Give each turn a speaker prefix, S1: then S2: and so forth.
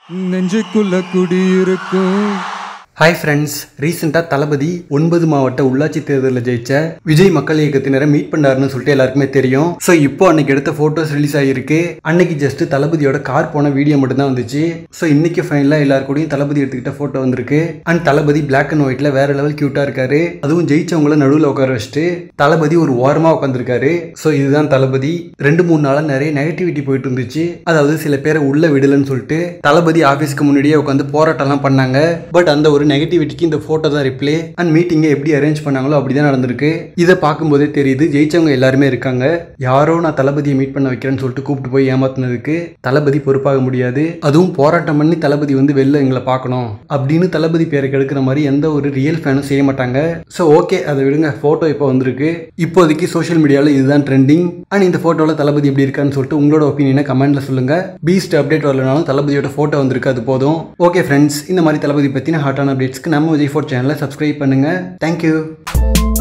S1: நெஞ்சுக்குள்ள குடியிருக்கும்
S2: hi friends ரீசெண்டாக தளபதி ஒன்பது மாவட்ட உள்ளாட்சி தேர்தலில் ஜெயிச்ச விஜய் மக்கள் இயக்கத்தினரை மீட் பண்ணாருன்னு சொல்லிட்டு எல்லாருக்குமே தெரியும் ஸோ இப்போ அன்னைக்கு எடுத்த ஃபோட்டோஸ் ரிலீஸ் ஆகிருக்கு அன்னைக்கு ஜஸ்ட் தளபதியோட கார் போன வீடியோ மட்டும் தான் வந்துச்சு ஸோ இன்னைக்கு ஃபைனலாக எல்லாரு கூடயும் தளபதி எடுத்துக்கிட்ட ஃபோட்டோ வந்திருக்கு அண்ட் தளபதி பிளாக் அண்ட் ஒயிட்ல வேற லெவல் க்யூட்டாக இருக்காரு அதுவும் ஜெயிச்சவங்கள நடுவில் உட்கார வச்சுட்டு தளபதி ஒரு ஓரமாக உட்காந்துருக்காரு ஸோ இதுதான் தளபதி ரெண்டு மூணு நாளாக நிறைய நெகட்டிவிட்டி போயிட்டு இருந்துச்சு அதாவது சில பேரை உள்ள விடலன்னு சொல்லிட்டு தளபதி ஆஃபீஸ்க்கு முன்னாடியே உட்காந்து போராட்டம்லாம் பண்ணாங்க பட் அந்த ஒரு நெகட்டிவிட்டிக்கு இந்த ஃபோட்டோ தான் ரிப்ளே அண்ட் மீட்டிங்கை எப்படி அரேஞ்ச் பண்ணாங்களோ அப்படி தான் நடந்திருக்கு இதை பார்க்கும்போதே தெரியுது ஜெயிச்சவங்க எல்லாருமே இருக்காங்க யாரோ நான் தளபதியை மீட் பண்ண வைக்கிறேன்னு சொல்லிட்டு கூப்பிட்டு போய் ஏமாத்துனதுக்கு தளபதி பொறுப்பாக முடியாது அதுவும் போராட்டம் பண்ணி தளபதி வந்து வெளில எங்களை பார்க்கணும் அப்படின்னு தளபதி பேரை கெடுக்கிற மாதிரி எந்த ஒரு ரியல் ஃபேனும் செய்ய மாட்டாங்க ஸோ ஓகே அதை விடுங்க ஃபோட்டோ இப்போ வந்திருக்கு இப்போதைக்கு சோஷியல் மீடியாவில் இதுதான் ட்ரெண்டிங் அண்ட் இந்த ஃபோட்டோவில் தளபதி எப்படி இருக்கான்னு சொல்லிட்டு உங்களோட ஒப்பீனியனை கமெண்ட்ல சொல்லுங்க பீஸ்ட் அப்டேட் வரலனாலும் தளபதியோட ஃபோட்டோ வந்திருக்கு அது போதும் ஓகே ஃப்ரெண்ட்ஸ் இந்த மாதிரி தளபதி பற்றின ஹாட்டான அப்டேட்ஸ்க்கு நம்ம விஜய் ஃபோர் சேனலை சப்ஸ்கிரைப் பண்ணுங்க தேங்க்யூ